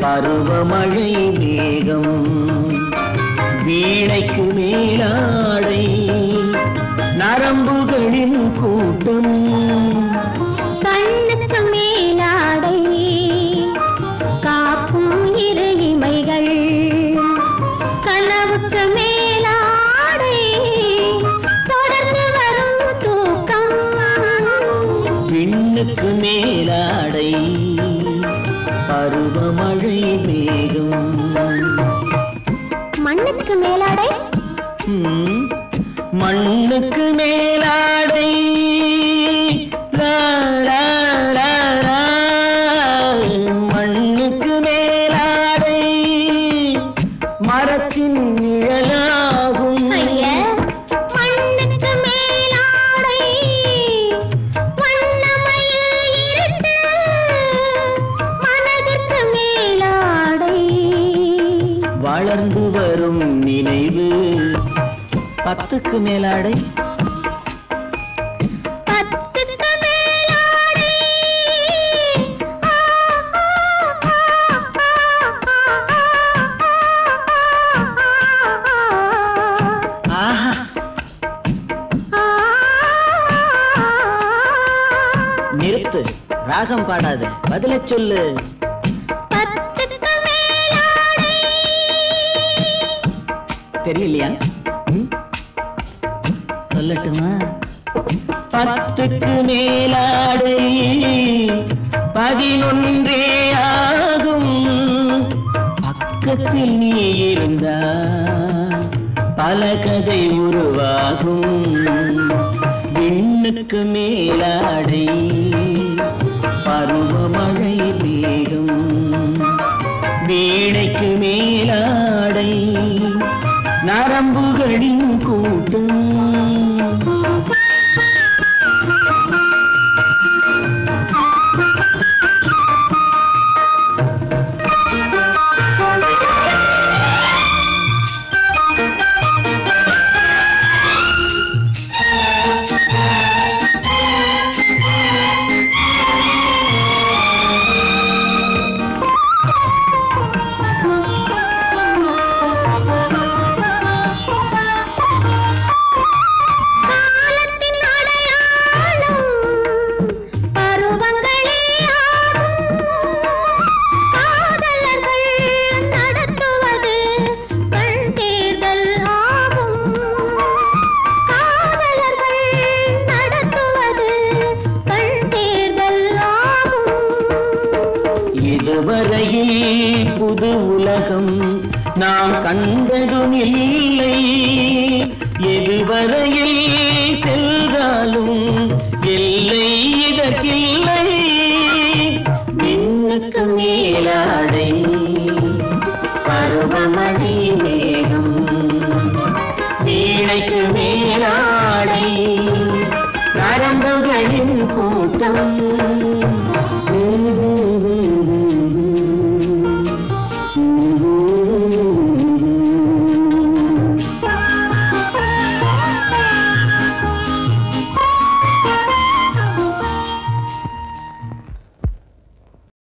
பருவமழை மேகம் வீணைக்கு மேலாடை நரம்புகளின் கூட்டம் கண்ணுக்கு மேலாடை காக்கும் இரு இமைகள் கனவுக்கு மேலாடை தொடர்ந்து வரும் தூக்கம் விண்ணுக்கு மேலாடை பருவமழை மேகம் மண்ணுக்கு மேலாடை ம், மண்ணுக்கு மேலாடை லா, லா, லா, லா. மண்ணுக்கு மேலாடை மரத்தின் நிழலாகும் ஐயா, மண்ணுக்கு மேலாடை வண்ணமயில் இருட்டு மனதிற்கு மேலாடை வளர்ந்து வரும் நினைவு பத்துக்கு மேலாடை பத்துக்கு மேலாடை ஆ, ஆ, ஆ, ஆ, ஆஹா ஆ, ஆ. நிறுத்து ராகம் பாடாத பதில சொல்லு பத்துக்கு மேலாடை தெரியலையா ம்? சொல்லட்டுமா பத்துக்கு மேலாடை பதினொன்றே ஆகும் பக்கத்தில் நீ இருந்தால் பல கதை உருவாகும் விண்ணுக்கு மேலாடை பருவமழை வேகம் வீணைக்கு மேலாடை நரம்புகளின் கூட்டம் காலத்தின் அடையாளம் பருவங்களே ஆகும் காதலர்கள் நடத்துவது கண் தேர்தல் ஆகும் காதலர்கள் நடத்துவது கண் தேர்தல் ஆகும் இதுவரையில் புது உலகம் நாம் கண்டதும் இல்லை எதுவரையில் சென்றாலும் எல்லை இதற்கில்லை விண்ணுக்கு மேலாடை பருவமழை மேகம் வீணைக்கு மேலாடை நரம்புகளின் கூட்டம்